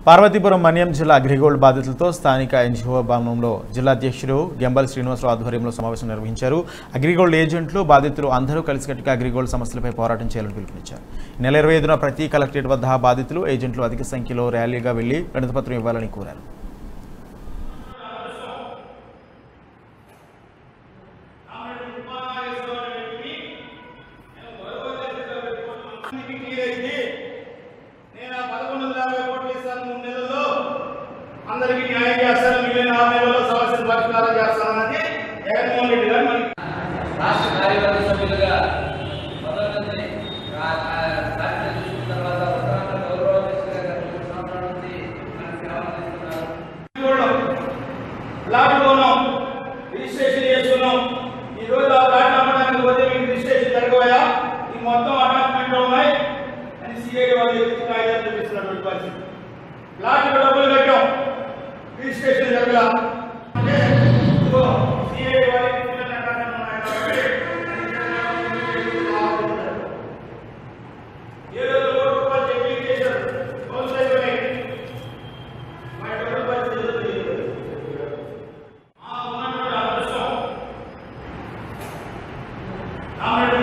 పార్వతీపురం మన్యం జిల్లా అగ్రిగోల్డ్ బాధితులతో స్థానిక ఎన్జిఓ భవనంలో జిల్లా అధ్యక్షుడు గెంబల్ శ్రీనివాసరావు ఆధ్వర్యంలో సమావేశం నిర్వహించారు అగ్రిగోల్డ్ ఏజెంట్లు బాధితులు అందరూ కలిసికట్టుగా అగ్రిగోల్డ్ సమస్యలపై పోరాటం చేయాలని పిలుపునిచ్చారు ఈ నెల ఇరవై ఐదున ప్రతి కలెక్టరేట్ వద్ద బాధితులు ఏజెంట్లు అధిక సంఖ్యలో ర్యాలీగా వెళ్లి వినతిపత్రం ఇవ్వాలని కోరారు నేను ఆ పదకొండు వందల యాభై కోట్లు ఇస్తాను మూడు నెలల్లో అందరికీ న్యాయం చేస్తాను మిగిలిన ఆరు నెలల్లో సమస్యలు పరిష్కారం చేస్తానన్నది జగన్మోహన్ రెడ్డి గారు మనకి రాష్ట్ర కార్యవర్గ సభ్యులుగా మొదటి నుంచి రా- ఆ- బాధ్యత తీసుకున్న తర్వాత ఉత్తరాంధ్ర గౌరవ అధ్యక్షులుగా గత మూడు సంవత్సరాల నుంచి మనకు సేవలు అందిస్తున్నారు. చూడడం ప్లాట్ కొన్నాం రిజిస్ట్రేషన్ చేసుకున్నాం ఈ రోజు ఆ ప్లాట్ అమ్మడానికి పోతే మీకు రిజిస్ట్రేషన్ జరగబోయా ఈ మొత్తం అటాచ్మెంట్ ఉన్నాయి అని సిఐడి వాళ్ళు ఎత్తి కాగితాలు చూపిస్తున్నటువంటి పరిస్థితి ప్లాట్ డబ్బులు కట్టాం రిజిస్ట్రేషన్ జరగల అంటే ఇదిగో సిఐడి వాళ్ళకి ఇచ్చినటువంటి అటాచ్మెంట్ ఉన్నాయి కాబట్టి ఏడు వందల కోట్ల రూపాయలు చెక్కింగ్ చేశారు కౌన్సిల్ అయిపోయినాయి మా డబ్బులు పరిస్థితి ఏదో తెలియదు ఆ ఉన్నటువంటి అదృష్టం రామరెడ్డి